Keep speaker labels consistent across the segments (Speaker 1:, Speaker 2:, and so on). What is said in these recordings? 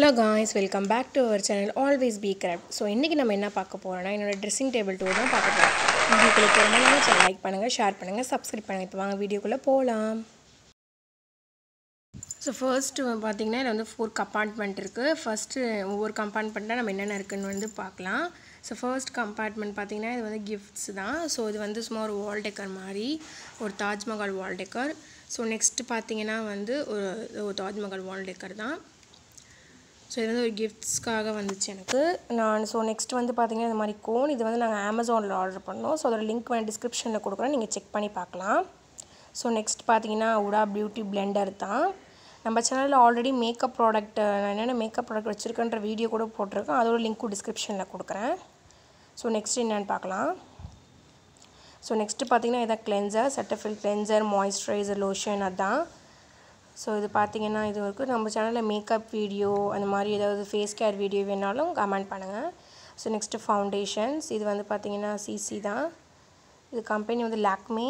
Speaker 1: hello guys welcome back to our channel always be craft so இன்றைக்கி நம்ம என்ன பார்க்க போகிறோம்னா என்னோட ட்ரெஸ்ஸிங் டேபிள் டூர் தான் பார்க்க போகிறோம் வீடியோக்குள்ளே போகிறோம்னா சேனல் லைக் பண்ணுங்கள் ஷேர் பண்ணுங்கள் சப்ஸ்கிரைப் பண்ணுங்கள் இப்போ வாங்க வீடியோக்குள்ளே போகலாம் ஸோ ஃபர்ஸ்ட்டு பார்த்தீங்கன்னா இதில் வந்து ஃபோர் கம்பார்ட்மெண்ட் இருக்குது ஃபஸ்ட்டு ஒவ்வொரு கம்பார்ட்மெண்ட்டாக நம்ம என்னென்ன இருக்குன்னு வந்து பார்க்கலாம் ஸோ ஃபர்ஸ்ட் கம்பார்ட்மெண்ட் பார்த்தீங்கன்னா இது வந்து கிஃப்ட்ஸ் தான் ஸோ இது வந்து சும்மா ஒரு வால் டெக்கர் மாதிரி ஒரு Taj Mahal wall decor so next பார்த்தீங்கன்னா வந்து ஒரு ஒரு தாஜ்மஹால் வால் டெக்கர் தான் ஸோ இது வந்து ஒரு கிஃப்ட்ஸ்க்காக வந்துச்சு எனக்கு நான் ஸோ நெக்ஸ்ட் வந்து பார்த்தீங்கன்னா இந்த மாதிரி கோன் இது வந்து நாங்கள் அமேசானில் ஆர்டர் பண்ணோம் ஸோ அதோட லிங்க் வேணும் டிஸ்கிரிப்ஷனில் கொடுக்குறேன் நீங்கள் செக் பண்ணி பார்க்கலாம் ஸோ நெக்ஸ்ட் பார்த்தீங்கன்னா உடா பியூட்டி பிளெண்டர் தான் நம்ம சேனலில் ஆல்ரெடி மேக்கப் ப்ராடக்ட் நான் என்னென்ன மேக்கப் ப்ராடக்ட் வச்சுருக்கேன்ற வீடியோ கூட போட்டிருக்கேன் அதோட லிங்க்கும் டிஸ்கிரிப்ஷனில் கொடுக்குறேன் ஸோ நெக்ஸ்ட் என்னென்னு பார்க்கலாம் ஸோ நெக்ஸ்ட்டு பார்த்தீங்கன்னா இதான் cleanser Cetaphil cleanser moisturiser lotion அதான் ஸோ இது பார்த்தீங்கன்னா இது வரைக்கும் நம்ம சேனலில் மேக்கப் வீடியோ அந்த மாதிரி ஏதாவது ஃபேஸ் கேர் வீடியோ வேணாலும் கமெண்ட் பண்ணுங்கள் ஸோ நெக்ஸ்ட்டு ஃபவுண்டேஷன்ஸ் இது வந்து பார்த்தீங்கன்னா சிசி தான் இது கம்பெனி வந்து லாக்மே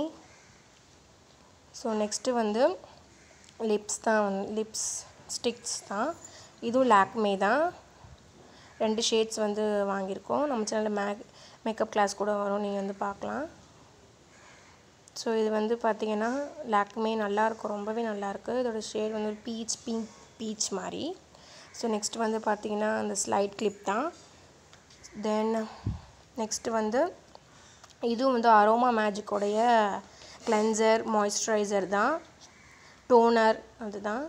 Speaker 1: ஸோ நெக்ஸ்ட்டு வந்து லிப்ஸ் தான் வந்து லிப்ஸ் ஸ்டிக்ஸ் தான் இதுவும் லாக்மே தான் ரெண்டு ஷேட்ஸ் வந்து வாங்கியிருக்கோம் நம்ம சேனலில் மேக் மேக்கப் கிளாஸ் கூட வரும் நீங்கள் வந்து பார்க்கலாம் ஸோ இது வந்து பார்த்திங்கன்னா லாக்மே நல்லாயிருக்கும் ரொம்பவே நல்லாயிருக்கு இதோட ஷேட் வந்து பீச் பிங்க் பீச் மாதிரி ஸோ நெக்ஸ்ட் வந்து பார்த்திங்கன்னா அந்த ஸ்லைட் கிளிப் தான் தென் நெக்ஸ்ட்டு வந்து இதுவும் வந்து அரோமா மேஜிக்கோடைய கிளென்சர் மாய்ஸ்சரைசர் தான் டோனர் அதுதான்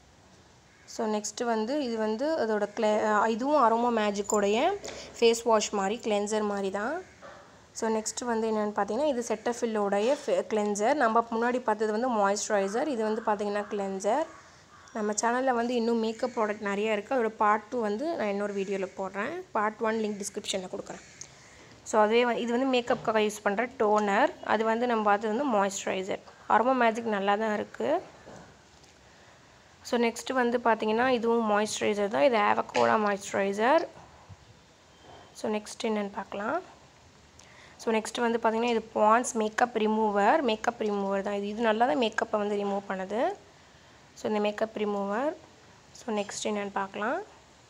Speaker 1: ஸோ நெக்ஸ்ட்டு வந்து இது வந்து அதோட க்ளே இதுவும் அரோமா மேஜிக்கோடைய ஃபேஸ் வாஷ் மாதிரி கிளென்சர் மாதிரி தான் ஸோ நெக்ஸ்ட்டு வந்து என்னென்னு பார்த்தீங்கன்னா இது செட்டஃபில்லோடைய கிளென்சர் நம்ம முன்னாடி பார்த்தது வந்து மாய்ஸ்சரைசர் இது வந்து பார்த்திங்கன்னா கிளென்சர் நம்ம சேனலில் வந்து இன்னும் மேக்கப் ப்ராடக்ட் நிறையா இருக்குது அதோட பார்ட் டூ வந்து நான் இன்னொரு வீடியோவில் போடுறேன் பார்ட் ஒன் லிங்க் டிஸ்கிரிப்ஷனில் கொடுக்குறேன் ஸோ அதே இது வந்து மேக்கப்புக்காக யூஸ் பண்ணுற டோனர் அது வந்து நம்ம பார்த்தது வந்து மாய்ஸ்சரைசர் அரோமா மேஜிக் நல்லா தான் இருக்குது ஸோ நெக்ஸ்ட்டு வந்து பார்த்திங்கன்னா இதுவும் மாய்ஸ்சரைசர் தான் இது ஆவக்கோடா மாய்ஸ்சரைசர் ஸோ நெக்ஸ்ட் என்னென்னு பார்க்கலாம் ஸோ நெக்ஸ்ட்டு வந்து பார்த்திங்கன்னா இது Pond's makeup remover makeup remover தான் இது இது நல்லா தான் மேக்கப்பை வந்து ரிமூவ் பண்ணுது ஸோ இந்த மேக்கப் ரிமூவர் ஸோ நெக்ஸ்ட் என்னென்னு பார்க்கலாம்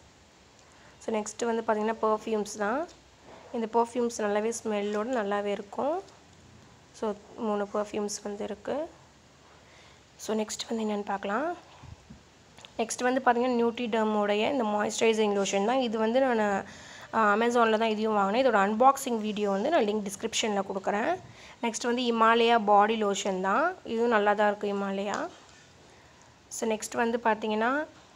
Speaker 1: ஸோ நெக்ஸ்ட்டு வந்து பார்த்திங்கன்னா பர்ஃப்யூம்ஸ் தான் இந்த பர்ஃப்யூம்ஸ் நல்லாவே ஸ்மெல்லோடு நல்லாவே இருக்கும் ஸோ மூணு பர்ஃப்யூம்ஸ் வந்து இருக்குது ஸோ நெக்ஸ்ட் வந்து என்னென்னு பார்க்கலாம் நெக்ஸ்ட் வந்து பார்த்திங்கன்னா நியூட்ரி டர்மோடைய இந்த மாய்ஸ்சரைசிங் லோஷன் தான் இது வந்து நான் அமேசானில் தான் இதையும் வாங்கினேன் இதோட அன்பாக்சிங் வீடியோ வந்து நான் லிங்க் டிஸ்கிரிப்ஷனில் கொடுக்குறேன் நெக்ஸ்ட் வந்து இமாலயா பாடி லோஷன் தான் இதுவும் நல்லா தான் இருக்குது இமாலயா ஸோ நெக்ஸ்ட் வந்து பார்த்திங்கன்னா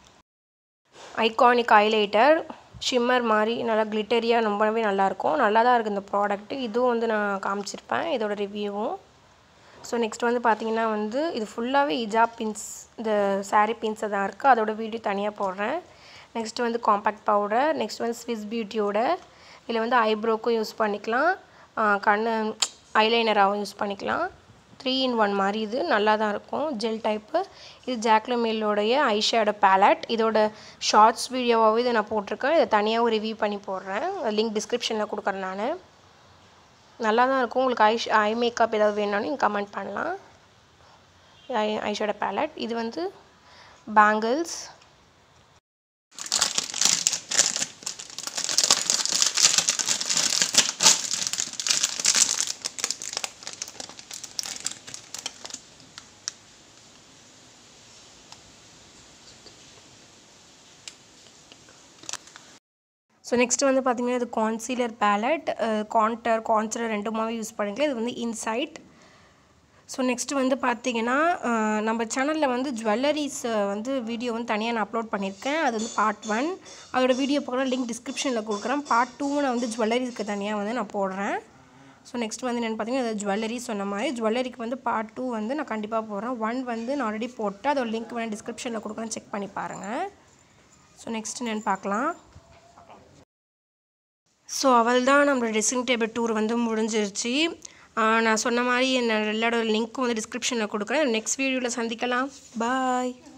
Speaker 1: ஐகானிக் ஹைலைட்டர் ஷிம்மர் மாதிரி நல்லா கிளிட்டரியாக ரொம்பவே நல்லாயிருக்கும் நல்லா தான் இருக்குது இந்த ப்ராடக்ட்டு இதுவும் வந்து நான் காமிச்சிருப்பேன் இதோட ரிவ்யூவும் ஸோ நெக்ஸ்ட் வந்து பார்த்திங்கன்னா வந்து இது ஃபுல்லாகவே இஜாப் பின்ஸ் இந்த சாரீ பின்ஸை தான் இருக்குது அதோட வீடியோ தனியாக போடுறேன் நெக்ஸ்ட் வந்து காம்பேக்ட் பவுடர் நெக்ஸ்ட் வந்து ஸ்விஸ் பியூட்டியோட இதில் வந்து ஐப்ரோக்கும் யூஸ் பண்ணிக்கலாம் கண் ஐலைனராகவும் யூஸ் பண்ணிக்கலாம் த்ரீ இன் ஒன் மாதிரி இது நல்லா தான் இருக்கும் ஜெல் டைப்பு இது ஜாக்லமேலோடைய ஐஷேடோ பேலட் இதோட ஷார்ட்ஸ் வீடியோவாகவே இதை நான் போட்டிருக்கேன் இதை தனியாகவும் ரிவ்யூ பண்ணி போடுறேன் லிங்க் டிஸ்கிரிப்ஷனில் கொடுக்குறேன் நான் நல்லா தான் இருக்கும் உங்களுக்கு ஐ ஐ மேக்கப் ஏதாவது வேணும்னு நீங்கள் கமெண்ட் பண்ணலாம் ஐ ஐஷேடோ பேலட் இது வந்து பேங்கிள்ஸ் ஸோ நெக்ஸ்ட் வந்து பார்த்திங்கன்னா இது கான்சீலர் பேலட் கான்டர் கான்சிலர் ரெண்டுமாவே யூஸ் பண்ணிக்கலாம் இது வந்து இன்சைட் ஸோ நெக்ஸ்ட்டு வந்து பார்த்திங்கன்னா நம்ம சேனலில் வந்து ஜுவல்லரிஸ் வந்து வீடியோ வந்து தனியாக நான் அப்லோட் பண்ணியிருக்கேன் அது வந்து பார்ட் ஒன் அதோட வீடியோ போகிற லிங்க் டிஸ்கிரிப்ஷனில் கொடுக்குறேன் பார்ட் டூ நான் வந்து ஜுவல்லரிஸ்க்கு தனியாக வந்து நான் போடுறேன் ஸோ நெக்ஸ்ட் வந்து என்னென்னு பார்த்தீங்கன்னா அது ஜுவல்லரி சொன்ன மாதிரி ஜுவல்லரிக்கு வந்து பார்ட் டூ வந்து நான் கண்டிப்பாக போடுறேன் ஒன் வந்து நான் ஆல்ரெடி போட்டு அதோட லிங்க் வேணால் டிஸ்கிரிப்ஷனில் கொடுக்குறேன் செக் பண்ணி பாருங்கள் ஸோ நெக்ஸ்ட் என்னென்னு பார்க்கலாம் ஸோ அவள் தான் நம்மளோட ட்ரெஸ்ஸிங் டேபிள் டூர் வந்து முடிஞ்சிருச்சு நான் சொன்ன மாதிரி என்னோட எல்லாரோட லிங்க்கும் வந்து டிஸ்கிரிப்ஷனில் கொடுக்குறேன் நெக்ஸ்ட் வீடியோவில் சந்திக்கலாம் பாய்